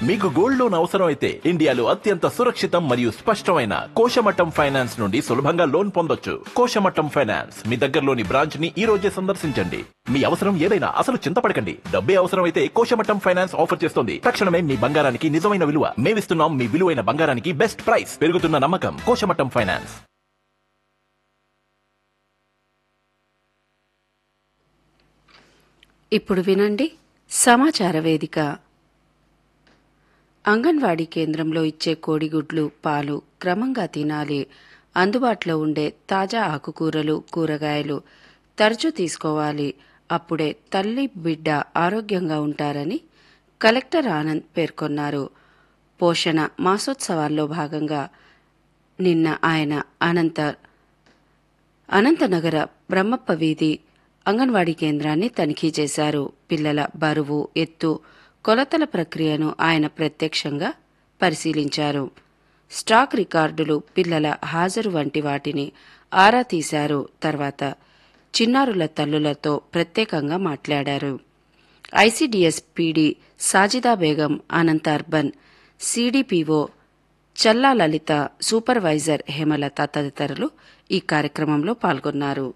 మీకు gold loan అవసరం అయితే ఇండియాలో అత్యంత సురక్షితం మరియు స్పష్టమైన కోశమట్టం ఫైనాన్స్ నుండి సులభంగా లోన్ పొందొచ్చు కోశమట్టం ఫైనాన్స్ మీ దగ్గరలోని బ్రాంచ్ ని ఈ రోజే సందర్శించండి మీ అవసరం ఏదైనా అసలు చింతపడకండి డబ్బే అవసరం అయితే కోశమట్టం ఫైనాన్స్ ఆఫర్ చేస్తుంది తక్షణమే మీ బంగారానికి నిజమైన విలువ మేమిస్తున్నాం మీ విలువైన బంగారానికి బెస్ట్ ప్రైస్ పెరుగుతున్న నమ్మకం కోశమట్టం ఫైనాన్స్ ఇప్పుడు వినండి సమాచార వేదిక అంగన్వాడీ కేంద్రంలో ఇచ్చే కోడిగుడ్లు పాలు క్రమంగా తినాలి అందుబాటులో ఉండే తాజా ఆకుకూరలు కూరగాయలు తరచూ తీసుకోవాలి అప్పుడే తల్లి బిడ్డ ఆరోగ్యంగా ఉంటారని కలెక్టర్ ఆనంద్ పేర్కొన్నారు పోషణ మాసోత్సవాల్లో భాగంగా నిన్న ఆయన అనంత అనంతనగర బ్రహ్మప్ప వీధి అంగన్వాడీ కేంద్రాన్ని తనిఖీ చేశారు పిల్లల బరువు ఎత్తు కొలతల ప్రక్రియను ఆయన ప్రత్యక్షంగా పరిశీలించారు స్టాక్ రికార్డులు పిల్లల హాజరు వంటి వాటిని ఆరా తీశారు తర్వాత చిన్నారుల తల్లులతో ప్రత్యేకంగా మాట్లాడారు ICDS PD Sajida Begum Anantha urban CDPO Challa Lalitha supervisor Hemalatha తదితరులు ఈ కార్యక్రమంలో పాల్గొన్నారు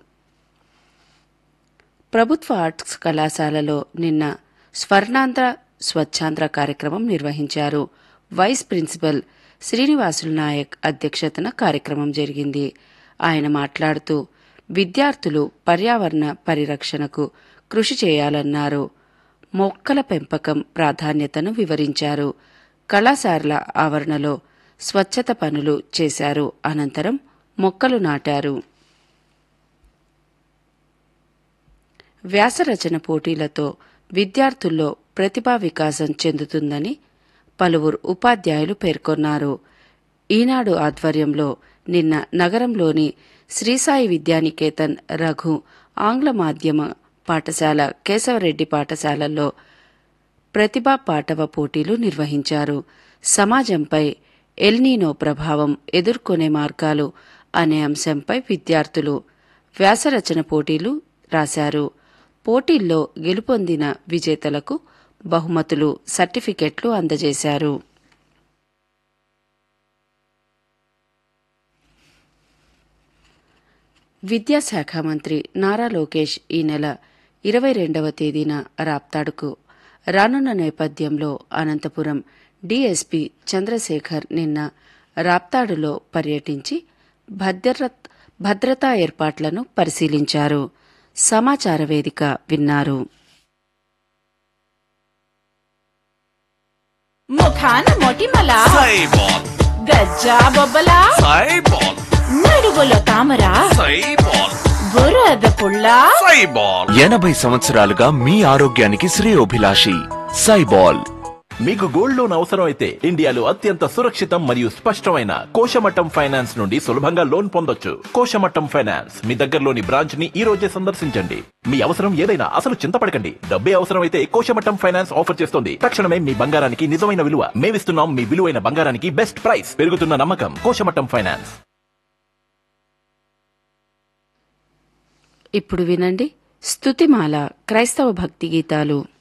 ప్రభుత్వ ఆర్ట్స్ కళాశాలలో నిన్న స్వర్ణాంధ్ర స్వచ్ఛాంధ్ర కార్యక్రమం నిర్వహించారు వైస్ ప్రిన్సిపల్ శ్రీనివాసులు నాయక్ అధ్యక్షతన కార్యక్రమం జరిగింది ఆయన మాట్లాడుతూ విద్యార్థులు పర్యావరణ పరిరక్షణకు కృషి చేయాలన్నారు మొక్కల పెంపకం ప్రాధాన్యతను వివరించారు కళాశాల ఆవరణలో స్వచ్ఛత పనులు చేశారు అనంతరం మొక్కలు నాటారు వ్యాసరచన పోటీలతో విద్యార్థుల్లో ప్రతిభా వికాసం చెందుతుందని పలువురు ఉపాధ్యాయులు పేర్కొన్నారు ఈనాడు ఆధ్వర్యంలో నిన్న నగరంలోని శ్రీసాయి విద్యానికేతన్ రఘు ఆంగ్ల మాధ్యమ పాఠశాల కేశవరెడ్డి పాఠశాలల్లో ప్రతిభా పాటవ పోటీలు నిర్వహించారు సమాజంపై ఎల్నీనో ప్రభావం ఎదుర్కొనే మార్గాలు అనే అంశంపై విద్యార్థులు వ్యాసరచన పోటీలు రాశారు పోటీల్లో గెలుపొందిన విజేతలకు బహుమతులు సర్టిఫికెట్లు అందజేశారు విద్యాశాఖ మంత్రి నారా లోకేష్ ఈ నెల ఇరవై రెండవ తేదీన రాప్తాడుకు రానున్న నేపథ్యంలో అనంతపురం డీఎస్పీ చంద్రశేఖర్ నిన్న రాప్తాడులో పర్యటించి భద్రత్ భద్రతా ఏర్పాట్లను పరిశీలించారు సమాచార వేదిక విన్నారు ముఖాన మొటిమల సైబాల్ గజ్జా బొబ్బల సైబాల్ నడువులో తామర సైబాల్ బురద పుల్ల సైబాల్ ఎనభై సంవత్సరాలుగా మీ ఆరోగ్యానికి శ్రేయోభిలాషి సైబాల్ మీకు గోల్డ్ లోన్ అవసరం అయితే ఇండియాలో అత్యంత సురక్షితం మరియు స్పష్టమైన కోశమట్టం ఫైనాన్స్ నుండి సులభంగా లోన్ పొందొచ్చు కోశమట్టం ఫైనాన్స్ మీ దగ్గరలోని బ్రాంచ్ ని ఈ రోజే సందర్శించండి మీ అవసరం ఏదైనా అసలు చింతపడకండి డబ్బే అవసరం అయితే కోశమట్టం ఫైనాన్స్ ఆఫర్ చేస్తుంది తక్షణమే మీ బంగారానికి నిజమైన విలువ మేమిస్తున్నాం మీ విలువైన బంగారానికి బెస్ట్ ప్రైస్ పెరుగుతున్న నమ్మకం కోశమట్టం ఫైనాన్స్ ఇప్పుడు వినండి స్తుతిమాల క్రైస్తవ భక్తి గీతాలు